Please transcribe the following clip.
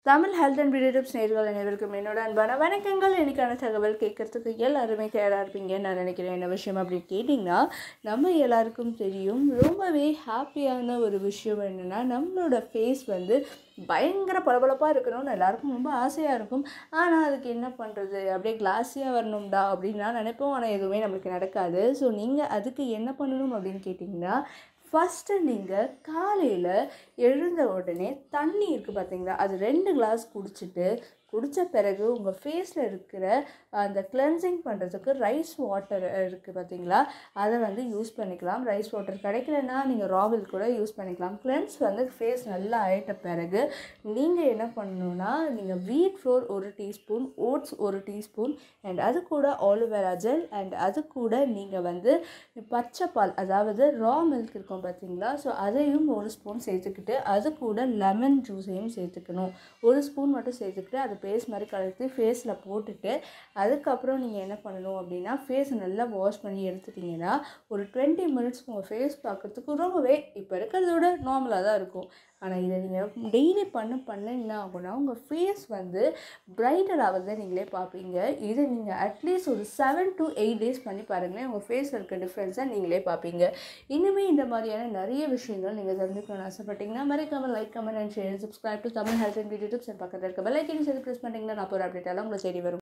Tamil health and beauty tips நேர்கள் அனைவருக்கும் என்னோட அன்பான வணக்கங்கள் எனக்கான தகவல் கேட்கறதுக்கு எல்லாருமே தயாராக இருப்பீங்கன்னு நான் நினைக்கிறேன் என்ன விஷயம் அப்படின்னு கேட்டிங்கன்னா நம்ம எல்லாருக்கும் தெரியும் ரொம்பவே ஹாப்பியான ஒரு விஷயம் என்னென்னா நம்மளோட ஃபேஸ் வந்து பயங்கர பளபளப்பாக இருக்கணும்னு எல்லாருக்கும் ரொம்ப ஆசையாக இருக்கும் ஆனால் அதுக்கு என்ன பண்ணுறது அப்படியே கிளாஸியாக வரணும்டா அப்படின்னு நான் நினைப்போம் ஆனால் எதுவுமே நம்மளுக்கு நடக்காது ஸோ நீங்கள் அதுக்கு என்ன பண்ணணும் அப்படின்னு கேட்டிங்கன்னா ஃபஸ்ட்டு நீங்கள் காலையில் எழுந்த உடனே தண்ணி இருக்குது பார்த்தீங்களா அது ரெண்டு கிளாஸ் குடிச்சிட்டு குடித்த பிறகு உங்கள் ஃபேஸில் இருக்கிற அந்த கிளென்சிங் பண்ணுறதுக்கு ரைஸ் வாட்டர் இருக்குது பார்த்தீங்களா அதை வந்து யூஸ் பண்ணிக்கலாம் ரைஸ் வாட்டர் கிடைக்கலன்னா நீங்கள் ராவில் கூட யூஸ் பண்ணிக்கலாம் கிளென்ஸ் வந்து ஃபேஸ் நல்லா ஆயிட்ட பிறகு நீங்கள் என்ன பண்ணணுன்னா நீங்கள் வீட் ஃப்ளோர் ஒரு டீஸ்பூன் ஓட்ஸ் ஒரு டீஸ்பூன் அண்ட் அது கூட ஆலுவேரா ஜெல் அண்ட் அது கூட நீங்கள் வந்து பச்சை பால் அதாவது ரா மில்க் இருக்கும் பார்த்தீங்களா ஸோ அதையும் ஒரு ஸ்பூன் சேர்த்துக்கிட்டு அது கூட லெமன் ஜூஸையும் சேர்த்துக்கணும் ஒரு ஸ்பூன் மட்டும் சேர்த்துக்கிட்டு அது பேஸ்ட் மாதிரி கலந்து ஃபேஸில் போட்டுட்டு அதுக்கப்புறம் நீங்கள் என்ன பண்ணணும் அப்படின்னா ஃபேஸ் நல்லா வாஷ் பண்ணி எடுத்துட்டிங்கன்னா ஒரு டுவெண்ட்டி மினிட்ஸ் உங்கள் ஃபேஸ் பார்க்குறதுக்கு ரொம்பவே இப்போ இருக்கிறத விட நார்மலாக தான் இருக்கும் ஆனால் இதை நீங்கள் டெய்லி பண்ண பண்ண என்ன ஆகும்னா உங்கள் ஃபேஸ் வந்து பிரைட்டர் ஆகிறத நீங்களே பார்ப்பீங்க இதை நீங்கள் அட்லீஸ்ட் ஒரு செவன் டு எயிட் டேஸ் பண்ணி பாருங்களேன் உங்கள் ஃபேஸில் இருக்க டிஃப்ரென்ஸை நீங்களே பார்ப்பீங்க இனிமேல் இந்த மாதிரியான நிறைய விஷயங்கள் நீங்கள் தெரிஞ்சுக்கணும்னு ஆசைப்பட்டீங்கன்னா மறக்காமல் like comment and share subscribe to Tamil health and beauty tips பக்கத்தில் இருக்க பெல் ஐக்கன் சேர்த்து ப்ரெஸ் பண்ணிங்கன்னா நான் ஒரு அப்டேட்டாலும் உங்களை தேடி வரும்